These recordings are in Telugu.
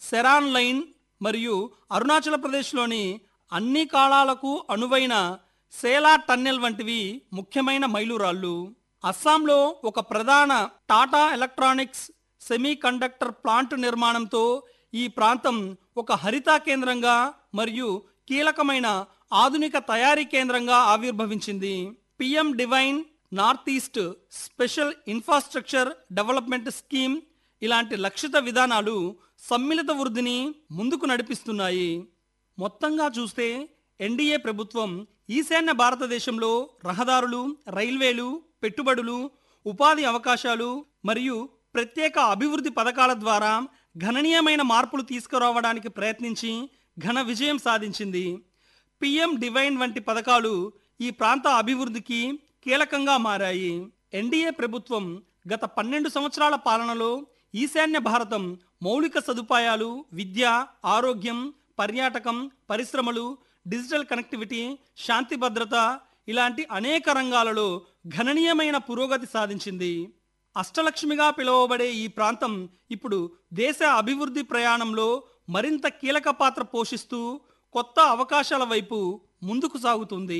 సెరాన్ లైన్ మరియు అరుణాచల్ ప్రదేశ్లోని అన్ని కాలాలకు అనువైన సేలా టన్నెల్ వంటివి ముఖ్యమైన మైలురాళ్ళు అస్సాంలో ఒక ప్రధాన Tata electronics semiconductor plant నిర్మాణంతో ఈ ప్రాంతం ఒక హరితా కేంద్రంగా మరియు కీలకమైన ఆధునిక తయారీ కేంద్రంగా ఆవిర్భవించింది PM DevINE north east special infrastructure development scheme ఇలాంటి లక్షిత విధానాలు సమ్మిళిత వృద్ధిని ముందుకు నడిపిస్తున్నాయి మొత్తంగా చూస్తే ఎన్డీఏ ప్రభుత్వం ఈశాన్య భారతదేశంలో రహదారులు రైల్వేలు పెట్టుబడులు ఉపాధి అవకాశాలు మరియు ప్రత్యేక అభివృద్ధి పథకాల ద్వారా గణనీయమైన మార్పులు తీసుకురావడానికి ప్రయత్నించి ఘన విజయం సాధించింది పిఎం డివైన్ వంటి పథకాలు ఈ ప్రాంత అభివృద్ధికి కీలకంగా మారాయి ఎన్డీఏ ప్రభుత్వం గత పన్నెండు సంవత్సరాల పాలనలో ఈశాన్య భారతం మౌలిక సదుపాయాలు విద్య ఆరోగ్యం పర్యాటకం పరిశ్రమలు డిజిటల్ కనెక్టివిటీ శాంతి భద్రత ఇలాంటి అనేక రంగాలలో గణనీయమైన పురోగతి సాధించింది అష్టలక్ష్మిగా పిలువబడే ఈ ప్రాంతం ఇప్పుడు దేశ అభివృద్ధి ప్రయాణంలో మరింత కీలక పాత్ర పోషిస్తూ కొత్త అవకాశాల వైపు ముందుకు సాగుతుంది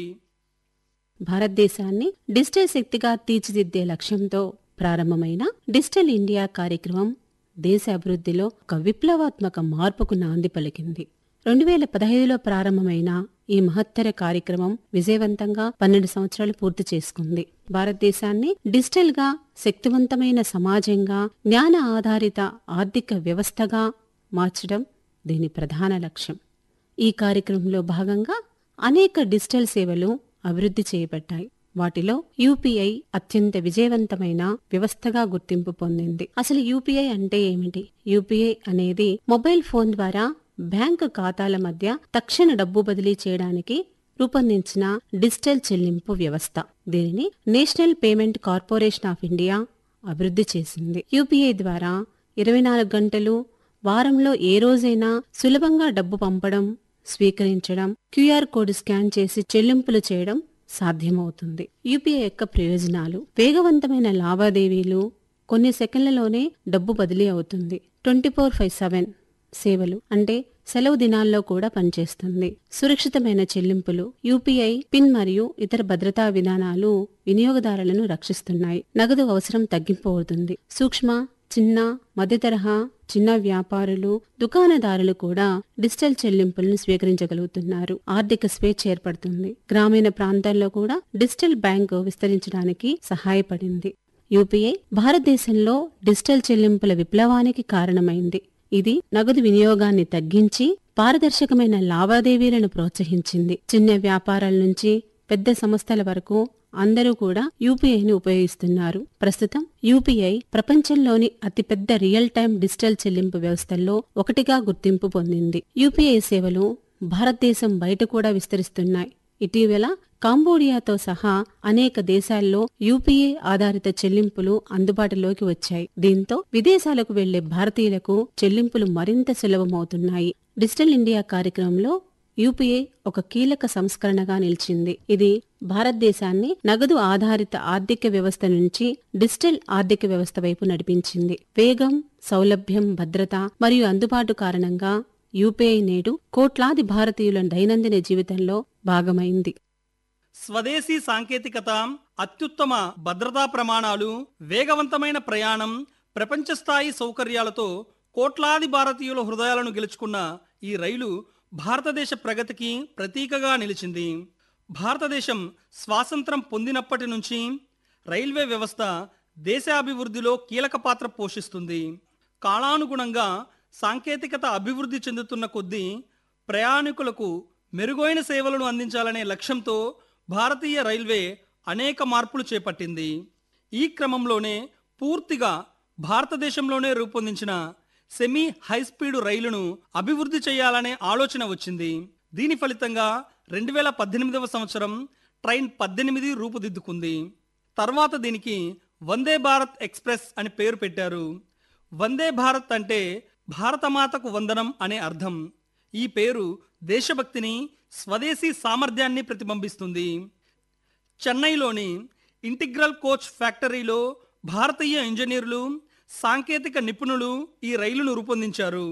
భారతదేశాన్ని డిజిటల్ శక్తిగా తీర్చిదిద్దే లక్ష్యంతో ప్రారంభమైన డిజిటల్ ఇండియా కార్యక్రమం దేశ అభివృద్ధిలో ఒక విప్లవాత్మక మార్పుకు నాంది పలికింది రెండు వేల పదహైదులో ప్రారంభమైన ఈ మహత్తర కార్యక్రమం విజయవంతంగా పన్నెండు సంవత్సరాలు పూర్తి చేసుకుంది భారతదేశాన్ని డిజిటల్ గా శక్తివంతమైన సమాజంగా జ్ఞాన ఆధారిత ఆర్థిక వ్యవస్థగా మార్చడం దీని ప్రధాన లక్ష్యం ఈ కార్యక్రమంలో భాగంగా అనేక డిజిటల్ సేవలు అభివృద్ధి చేయబడ్డాయి వాటిలో యూపీఐ అత్యంత విజయవంతమైన వ్యవస్థగా గుర్తింపు పొందింది అసలు యూపీఐ అంటే ఏమిటి యూపీఐ అనేది మొబైల్ ఫోన్ ద్వారా బ్యాంకు ఖాతాల మధ్య తక్షణ డబ్బు బదిలీ చేయడానికి రూపొందించిన డిజిటల్ చెల్లింపు వ్యవస్థ దీనిని national payment corporation of India అభివృద్ధి చేసింది యూపీఐ ద్వారా ఇరవై నాలుగు గంటలు వారంలో ఏ రోజైనా సులభంగా డబ్బు పంపడం స్వీకరించడం క్యూఆర్ కోడ్ స్కాన్ చేసి చెల్లింపులు చేయడం సాధ్యమవుతుంది యూపీఐ యొక్క ప్రయోజనాలు వేగవంతమైన లావాదేవీలు కొన్ని సెకండ్లలోనే డబ్బు బదిలీ అవుతుంది ట్వంటీ ఫోర్ ఫైవ్ సెవెన్ సేవలు అంటే సెలవు దినాల్లో కూడా పనిచేస్తుంది సురక్షితమైన చెల్లింపులు యూపీఐ పిన్ మరియు ఇతర భద్రతా విధానాలు వినియోగదారులను రక్షిస్తున్నాయి నగదు అవసరం తగ్గింపు అవుతుంది సూక్ష్మ చిన్న మధ్య తరహా చిన్న వ్యాపారులు దుకాణదారులు కూడా డిజిటల్ చెల్లింపులను స్వీకరించగలుగుతున్నారు ఆర్థిక స్వేచ్ఛ ఏర్పడుతుంది గ్రామీణ ప్రాంతాల్లో కూడా డిజిటల్ బ్యాంకు విస్తరించడానికి సహాయపడింది యూపీఐ భారతదేశంలో డిజిటల్ చెల్లింపుల విప్లవానికి కారణమైంది ఇది నగదు వినియోగాన్ని తగ్గించి పారదర్శకమైన లావాదేవీలను ప్రోత్సహించింది చిన్న వ్యాపారాల నుంచి పెద్ద సంస్థల వరకు అందరూ కూడా యూపీఐని ఉపయోగిస్తున్నారు ప్రస్తుతం యూపీఐ ప్రపంచంలోని అతిపెద్ద రియల్ టైం డిజిటల్ చెల్లింపు వ్యవస్థల్లో ఒకటిగా గుర్తింపు పొందింది యూపీఐ సేవలు భారతదేశం బయట కూడా విస్తరిస్తున్నాయి ఇటీవల కాంబోడియాతో సహా అనేక దేశాల్లో యూపీఐ ఆధారిత చెల్లింపులు అందుబాటులోకి వచ్చాయి దీంతో విదేశాలకు వెళ్లే భారతీయులకు చెల్లింపులు మరింత సులభమవుతున్నాయి డిజిటల్ ఇండియా కార్యక్రమంలో యూపీఐ ఒక కీలక సంస్కరణగా నిలిచింది ఇది భారతదేశాన్ని నగదు ఆధారిత ఆర్థిక వ్యవస్థ నుంచి డిజిటల్ ఆర్థిక వ్యవస్థ వైపు నడిపించింది వేగం సౌలభ్యం భద్రత మరియు అందుబాటు కారణంగా యూపీఐ నేడు కోట్లాది భారతీయుల దైనందిన జీవితంలో భాగమైంది స్వదేశీ సాంకేతికత అత్యుత్తమ భద్రతా ప్రమాణాలు వేగవంతమైన ప్రయాణం ప్రపంచ స్థాయి సౌకర్యాలతో కోట్లాది భారతీయుల హృదయాలను గెలుచుకున్న ఈ రైలు భారతదేశ ప్రగతికి ప్రతీకగా నిలిచింది భారతదేశం స్వాతంత్రం పొందినప్పటి నుంచి రైల్వే వ్యవస్థ దేశాభివృద్ధిలో కీలక పాత్ర పోషిస్తుంది కాలానుగుణంగా సాంకేతికత అభివృద్ధి చెందుతున్న కొద్దీ ప్రయాణికులకు మెరుగైన సేవలను అందించాలనే లక్ష్యంతో భారతీయ రైల్వే అనేక మార్పులు చేపట్టింది ఈ క్రమంలోనే పూర్తిగా భారతదేశంలోనే రూపొందించిన సెమీ హైస్పీడ్ రైలును అభివృద్ధి చేయాలనే ఆలోచన వచ్చింది దీని ఫలితంగా రెండు వేల పద్దెనిమిదవ సంవత్సరం ట్రైన్ పద్దెనిమిది రూపుదిద్దుకుంది తర్వాత దీనికి వందే భారత్ ఎక్స్ప్రెస్ అని పేరు పెట్టారు వందే భారత్ అంటే భారతమాతకు వందనం అనే అర్థం ఈ పేరు దేశభక్తిని స్వదేశీ సామర్థ్యాన్ని ప్రతిబింబిస్తుంది చెన్నైలోని ఇంటిగ్రల్ కోచ్ ఫ్యాక్టరీలో భారతీయ ఇంజనీర్లు సాంకేతిక నిపుణులు ఈ రైలును రూపొందించారు